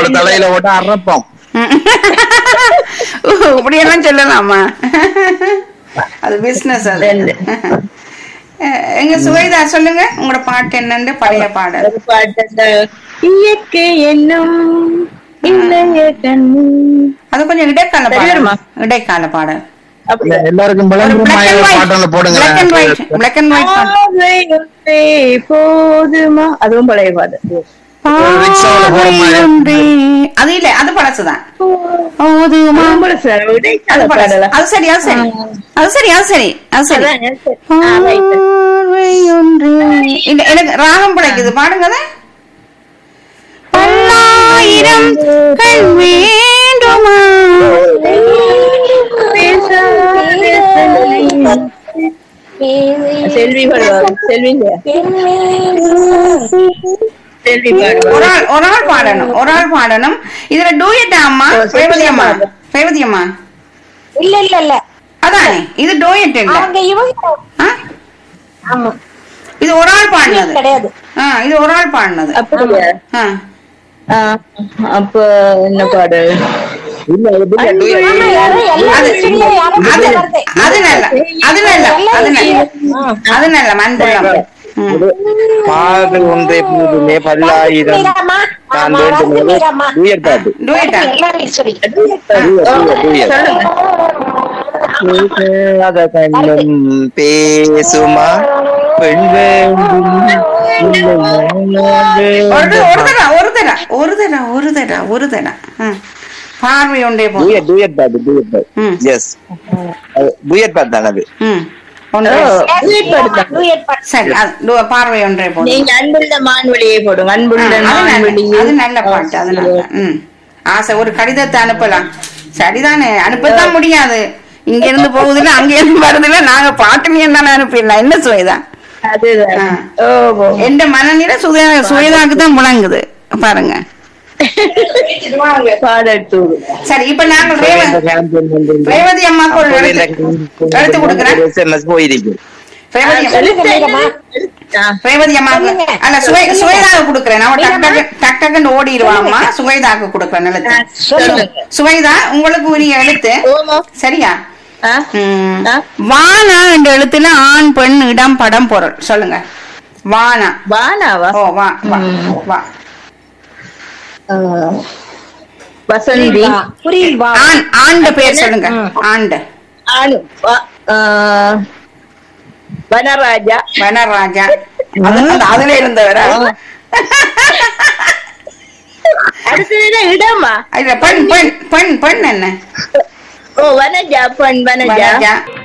உங்களோட தலையில போட்டு அறப்போம் இப்படியெல்லாம் சொல்லலாமா அது பிசினஸ் அது ரெண்டு. அஹ், எங்க சுவைதா சொல்லுங்க உங்களோட பாட்டு என்னன்னு பழைய பாடல் ஒரு பாட்டு அந்த இயற்கை என்னும் இளைய கண்ணு அது கொஞ்சம் இடைக்கால சரி பாடல் வருமா? இடைக்கால பாடல் அப்படியா? எல்லாருக்கும் ஒரு விளங்குற black and white பாட்டோல போடுங்க black and white black and white பாடல். பார்வை ஒன்றே போதுமா அதுவும் பழைய பாட்டு ஒரு ரிக்ஷாவுல போற மாதிரி. ஒன்றே. அது இல்ல அது பழசுதான் போதுமா? ஆம்பளை சார், இடைக்கால அது பழசு. பாடலா? அது சரி அது சரி அது சரி அது சரி அது சரி அதான், சரி. ஆ, right. பார்வை ஒன்றே. இல்ல எனக்கு ராகம் பிழைக்குது பாடுங்க அதை. பல்லாயிரம் கண் வேண்டுமா பேசாதே செல்வி பாடுவாங்க செல்வி இல்லையா? செல்வி ஒரு பாடுவாங்க ஆள் ஒரு ஆள் பாடணும் ஒரு ஆள் பாடணும் இதுல டூயட்டா அம்மா ஓ, சரி, ரேவதி அம்மா பாடு. ரேவதி அம்மா இல்ல இல்ல இல்ல அதானே இது டூயட் இல்ல அவங்க இவங்க ஆ? ஆமா இது ஒரு ஆள் பாடினது கிடையாது ஆ இது ஒரு ஆள் பாடினது அப்படியா ஆ ஆ, அப்ப என்ன பாடு இல்ல அது இல்ல, do it. ஆமா, யாரும் எல்லா அது- விஷயங்களும் யாரும் அது வருது. அது நல்ல அது நல்ல அது நல்ல அது நல்ல மண்புள்ளம் ம். பாடு ஒன்றே புதுமே பல்லாயிரம் மீராம்மா, நான் ஆமா, வேண்டும் வந்து போது மீராம்மா. டூயட் பாட்டு டூயட்டா எல்லாரும் சொல்லி பேசாத கண்ணும் பேசுமா பெண் வேண்டும் ஒரு ஒரு தடா ஒரு தடா ஒரு தடா ஒரு தடா ஒரு தடா ஆ. பார்வை ஒன்றே போதும் டூயட் டூயட் பாட்டு டூயட் பாட்டு ம். எஸ் டூயட் பாட்டு தானே அது ம் ஒன்றே duet பாடுதான். டூயட் பாட்டு. சரி அது டு- பார்வை ஒன்றே போதும் நீங்க அன்புள்ள மான்வழியை போடுங்க அன்புள்ள ஆ, அது நல்ல- மான்வழியை அது நல்ல பாட்டு அது நல்ல ம் ஆசை ஒரு கடிதத்தை அனுப்பலாம் சரிதானே அனுப்பத்தான் முடியாது இங்க இருந்து போகுதுல அங்க இருந்து வருதுல நாங்க பாட்டுலயே தானே அனுப்பிடலாம் என்ன சுவைதான் அதுதான் ஆ. ஓ ஓ. எந்த மனநிலை சுய சுயதாக்கு தான் முழங்குது பாருங்க பாடல் தூது சரி இப்ப நாங்கள் ரேவ- ரேவதி அம்மாக்கு ஒரு எழுத்து எழுத்து கொடுக்குறேன் எஸ்எம்எஸ் போயிருக்கு ரேவதி அம்மா சொல்லுங்க மீராம்மா. ஆ, ரேவதி அம்மாக்கு சொல்லுங்க. அல்ல சுவை சுவைதாக்கு கொடுக்குறேன் அவன் டக் டக்கு டக் டக்குன்னு ஓடிடுவாம்மா சுவைதாக்கு கொடுக்குறேன் ஆ, எழுத்து சொல்லுங்க சுவைதா உங்களுக்கு உரிய எழுத்து ஓமோ சரியா ஆ, ம். ஆ. வானா என்ற எழுத்துல ஆண் பெண் இடம் படம் பொருள் சொல்லுங்க வானா வானாவா ஓ வா வா ம். வா ஆ, வசந்தி புரியுதா? புரியுதா? ஆண் ஆண்ட பேர் சொல்லுங்க ஆண்ட ஆணு வ- ஆ, வனராஜா வனராஜா அது அது அதுல இருந்தவரா அடுத்தது இடமா இல்ல பெண் பெண் பெண் பெண் என்ன ஓ வனஜா பெண் வனஜா வனஜா